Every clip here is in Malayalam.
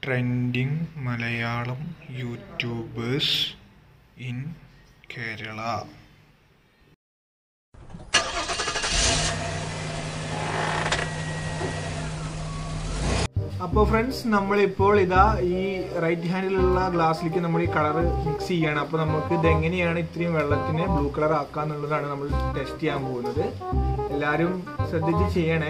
Trending Malayalam YouTubers in Kerala അപ്പോൾ ഫ്രണ്ട്സ് നമ്മളിപ്പോൾ ഇതാ ഈ റൈറ്റ് ഹാൻഡിലുള്ള ഗ്ലാസ്സിലേക്ക് നമ്മൾ ഈ കളർ മിക്സ് ചെയ്യാണ് അപ്പോൾ നമുക്ക് ഇതെങ്ങനെയാണ് ഇത്രയും വെള്ളത്തിനെ ബ്ലൂ കളർ ആക്കുക എന്നുള്ളതാണ് നമ്മൾ ടെസ്റ്റ് ചെയ്യാൻ പോകുന്നത് എല്ലാവരും ശ്രദ്ധിച്ച് ചെയ്യണേ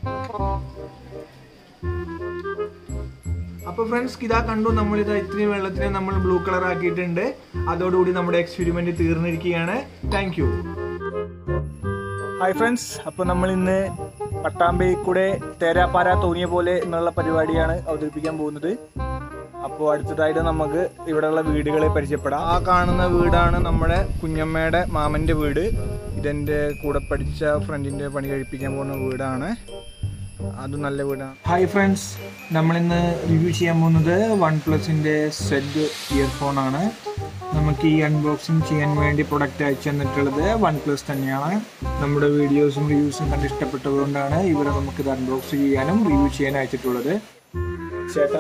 അപ്പോൾ ഫ്രണ്ട്സ് ഇതാ കണ്ടു നമ്മൾ ഇതാ ഇത്രയും വെള്ളത്തിനെ നമ്മൾ ബ്ലൂ കളർ ആക്കിയിട്ടുണ്ട് അതോടുകൂടി നമ്മുടെ എക്സ്പെരിമെന്റ് തീർന്നിരിക്കുകയാണ് താങ്ക് യു ഹായ് ഫ്രണ്ട്സ് അപ്പോൾ നമ്മൾ ഇന്ന് പട്ടാമ്പയിൽ കൂടെ തേരാപ്പാര തോന്നിയ പോലെ എന്നുള്ള പരിപാടിയാണ് അവതരിപ്പിക്കാൻ പോകുന്നത് അപ്പോൾ അടുത്തതായിട്ട് നമുക്ക് ഇവിടെയുള്ള വീടുകളെ പരിചയപ്പെടാം ആ കാണുന്ന വീടാണ് നമ്മുടെ കുഞ്ഞമ്മയുടെ മാമൻ്റെ വീട് ഇതെൻ്റെ കൂടെ പഠിച്ച ഫ്രണ്ടിൻ്റെ പണി കഴിപ്പിക്കാൻ പോകുന്ന വീടാണ് അതും നല്ല വീടാണ് ഹായ് ഫ്രണ്ട്സ് നമ്മളിന്ന് റിവ്യൂ ചെയ്യാൻ പോകുന്നത് വൺ പ്ലസിൻ്റെ സെഡ് ഇയർഫോൺ ആണ് നമുക്ക് ഈ അൺബോക്സിങ് ചെയ്യാൻ വേണ്ടി പ്രൊഡക്റ്റ് അയച്ചു തന്നിട്ടുള്ളത് വൺ പ്ലസ് തന്നെയാണ് നമ്മുടെ വീഡിയോസും റിവ്യൂസും കണ്ട് ഇഷ്ടപ്പെട്ടതുകൊണ്ടാണ് ഇവരെ നമുക്കിത് അൺബോക്സ് ചെയ്യാനും റിവ്യൂ ചെയ്യാനും അയച്ചിട്ടുള്ളത് ചേട്ടാ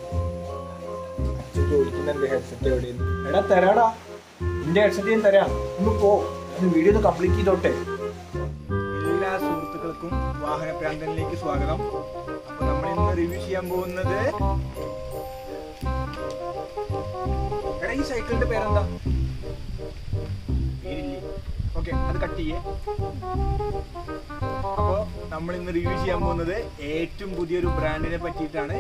അച്ഛൻ ചോദിക്കുന്നുണ്ട് ഹെഡ്സെറ്റ് എവിടെയെന്ന് എടാ തരാടാ എന്റെ ഹെഡ്സെറ്റ് ഞാൻ തരാം ഒന്ന് പോ വീഡിയോ ഒന്ന് കംപ്ലീറ്റ് ചെയ്തോട്ടെ എല്ലാ സുഹൃത്തുക്കൾക്കും വാഹന പ്രാന്തനിലേക്ക് സ്വാഗതം അപ്പൊ നമ്മൾ ഇന്ന് റിവ്യൂ ചെയ്യാൻ പോകുന്നത് എടാ ഈ സൈക്കിളിന്റെ പേരെന്താ പേരില്ലേ ഓക്കെ അത് കട്ട് ചെയ്യേ അപ്പോ നമ്മൾ ഇന്ന് റിവ്യൂ ചെയ്യാൻ പോകുന്നത് ഏറ്റവും പുതിയൊരു ബ്രാൻഡിനെ പറ്റിയിട്ടാണ്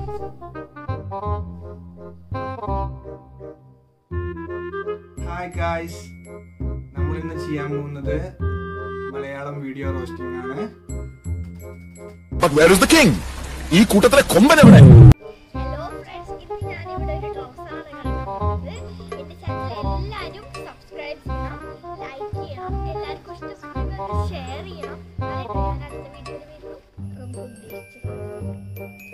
ഹായ് ഗായ്സ് നമ്മൾ ഇന്ന് ചെയ്യാൻ പോകുന്നത് മലയാളം വീഡിയോ റോസ്റ്റിംഗ് ആണ് But where is the king? ഈ കൂട്ടത്തിലെ കൊമ്പൻ എവിടെ ഹലോ ഫ്രണ്ട്സ് ഇന്ന് ഞാനിവിടെ ഒരു ഡ്രോസാണ് കളിക്കുന്നത് എന്റെ ചാനൽ എല്ലാവരും സബ്സ്ക്രൈബ് ചെയ്യണം ലൈക്ക് ചെയ്യണം എല്ലാവർക്കും ഇഷ്ടപ്പെട്ടത് ഷെയർ ചെയ്യണം അതായത് ഞാൻ അടുത്ത വീഡിയോയിൽ വരുന്നു നമുക്ക് ഉദ്ദേശിച്ചത്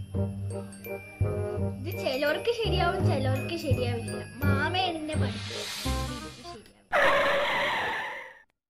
ഇത് ചിലവർക്ക് ശരിയാവും ചിലവർക്ക് ശരിയാവില്ല മാമ എന്നെ പഠിക്കുക